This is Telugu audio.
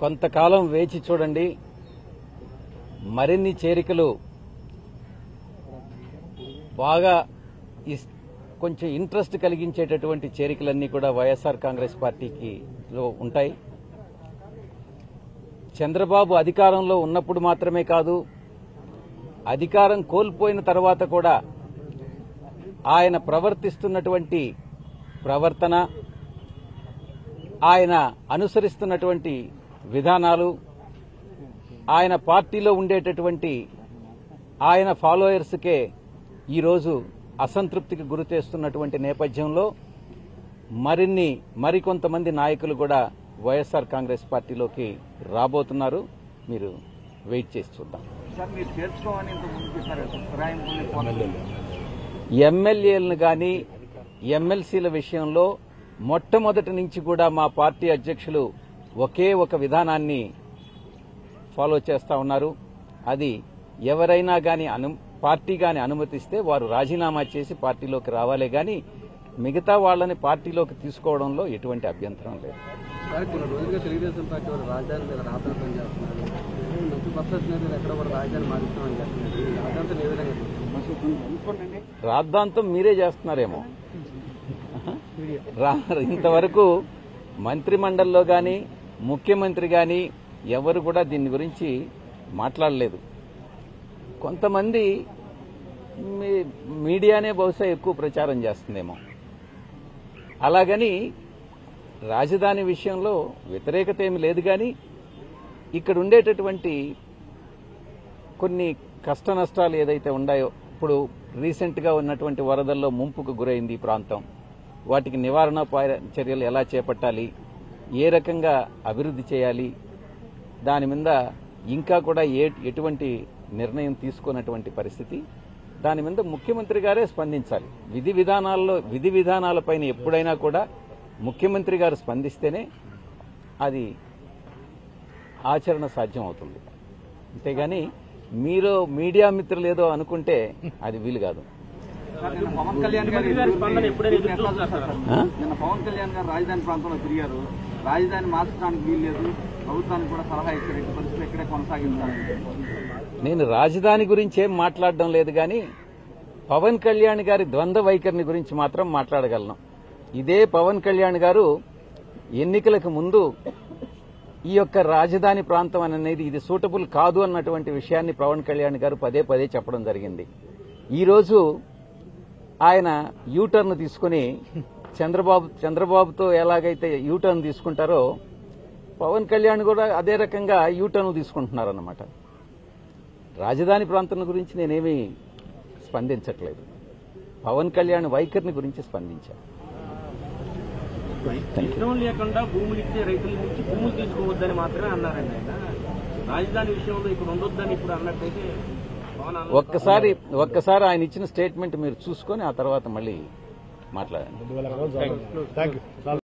కొంతకాలం వేచి చూడండి మరిన్ని చేరికలు బాగా ఇస్- కొంచెం ఇంట్రెస్ట్ కలిగించేటటువంటి చేరికలన్నీ కూడా వైఎస్ఆర్ కాంగ్రెస్ పార్టీకి లో ఉంటాయి చంద్రబాబు అధికారంలో ఉన్నప్పుడు మాత్రమే కాదు అధికారం కోల్పోయిన తర్వాత కూడా ఆయన ప్రవర్తిస్తున్నటువంటి ప్రవర్తన ఆయన అనుసరిస్తున్నటువంటి విధానాలు ఆయన పార్టీలో ఉండేటటువంటి ఆయన ఫాలోయర్స్కే ఈరోజు అసంతృప్తికి గురి చేస్తున్నటువంటి నేపథ్యంలో మరిన్ని మరికొంతమంది నాయకులు కూడా వైఎస్ఆర్ కాంగ్రెస్ పార్టీలోకి రాబోతున్నారు మీరు వెయిట్ చేసి చూద్దాం సార్ మీరు చేర్చుకోమని ఇంత ముందు చెప్పారు ఫిరాయింపుల్ని పోరాటం ఎమ్మెల్యేలను గాని ఎమ్మెల్సీల విషయంలో మొట్టమొదటి నుంచి కూడా మా పార్టీ అధ్యక్షులు ఒకే ఒక విధానాన్ని ఫాలో చేస్తా ఉన్నారు అది ఎవరైనా గాని అను పార్టీ గాని అనుమతిస్తే వారు రాజీనామా చేసి పార్టీలోకి రావాలే గాని మిగతా వాళ్ళని పార్టీలోకి తీసుకోవడంలో ఎటువంటి అభ్యంతరం లేదు సార్ కొన్ని రోజులుగా తెలుగుదేశం పార్టీ వారు రాజధాని మీద రాతలు పనిచేస్తున్నారు మంచి పర్సెస్ మీద ఎక్కడ కూడా రాజధాని మారుస్తామని చెప్తున్నారు ఈ రాజధాని ఏ విధంగా చూస్తారు? రాద్ధాంతం మీరే చేస్తున్నారేమో రా- ఇంతవరకు మంత్రిమండలిలో గాని ముఖ్యమంత్రి గాని ఎవరు కూడా దీని గురించి మాట్లాడలేదు కొంతమంది మీ- మీడియానే బహుశా ఎక్కువ ప్రచారం చేస్తుందేమో అలాగని రాజధాని విషయంలో వ్యతిరేకత ఏమి లేదు కానీ ఇక్కడ ఉండేటటువంటి కొన్ని కష్ట నష్టాలు ఏదైతే ఉన్నాయో ఇప్పుడు రీసెంట్ గా ఉన్నటువంటి వరదల్లో ముంపుకు గురైంది ఈ ప్రాంతం వాటికి నివారణ పా- చర్యలు ఎలా చేపట్టాలి ఏ రకంగా అభివృద్ధి చేయాలి దాని మీద ఇంకా కూడా ఏ ఎటువంటి నిర్ణయం తీసుకున్నటువంటి పరిస్థితి దాని మీద ముఖ్యమంత్రి గారే స్పందించాలి విధి విధానాల్లో విధి విధానాలపైన ఎప్పుడైనా కూడా ముఖ్యమంత్రి గారు స్పందిస్తేనే అది ఆచరణ సాధ్యం అవుతుంది అంతేగాని మీరు మీడియా మిత్రులు ఏదో అనుకుంటే అది వీలు కాదు సార్, నిన్న పవన్ కళ్యాణ్ గారు ఎదురు చూస్తున్నారు సార్. ఆ? నిన్న పవన్ కళ్యాణ్ గారు రాజధాని ప్రాంతంలో తిరిగారు రాజధాని మార్చడానికి వీల్లేదు ప్రభుత్వానికి కూడా సలహా ఇచ్చారు ఈ పరిస్థితి ఇక్కడే కొనసాగించాలని నేను రాజధాని గురించి ఏం మాట్లాడడం లేదు కానీ పవన్ కళ్యాణ్ గారి ద్వంద్వ వైఖరిని గురించి మాత్రం మాట్లాడగలను ఇదే పవన్ కళ్యాణ్ గారు ఎన్నికలకు ముందు ఈ యొక్క రాజధాని ప్రాంతం అనేది ఇది సూటబుల్ కాదు అన్నటువంటి విషయాన్ని పవన్ కళ్యాణ్ గారు పదే పదే చెప్పడం జరిగింది ఈ రోజు ఆయన యూటర్న్ తీసుకుని చంద్రబాబు చంద్రబాబుతో ఎలాగైతే యూటర్న్ తీసుకుంటారో పవన్ కళ్యాణ్ కూడా అదే రకంగా యూటర్న్ తీసుకుంటున్నారన్నమాట రాజధాని ప్రాంతం గురించి నేనేమీ స్పందించట్లేదు పవన్ కళ్యాణ్ వైఖరిని గురించి స్పందించాను ఇష్టం లేకుండా భూములు ఇచ్చే రైతుల నుంచి భూములు తీసుకోవద్దని మాత్రమే అన్నారండి ఆయన రాజధాని విషయంలో ఇక్కడ ఉండొద్దని ఇప్పుడు అన్నట్టయితే పవన్ అన్న- ఒక్కసారి ఒక్కసారి ఆయన ఇచ్చిన స్టేట్మెంట్ మీరు చూసుకొని ఆ తర్వాత మళ్ళీ మాట్లాడండి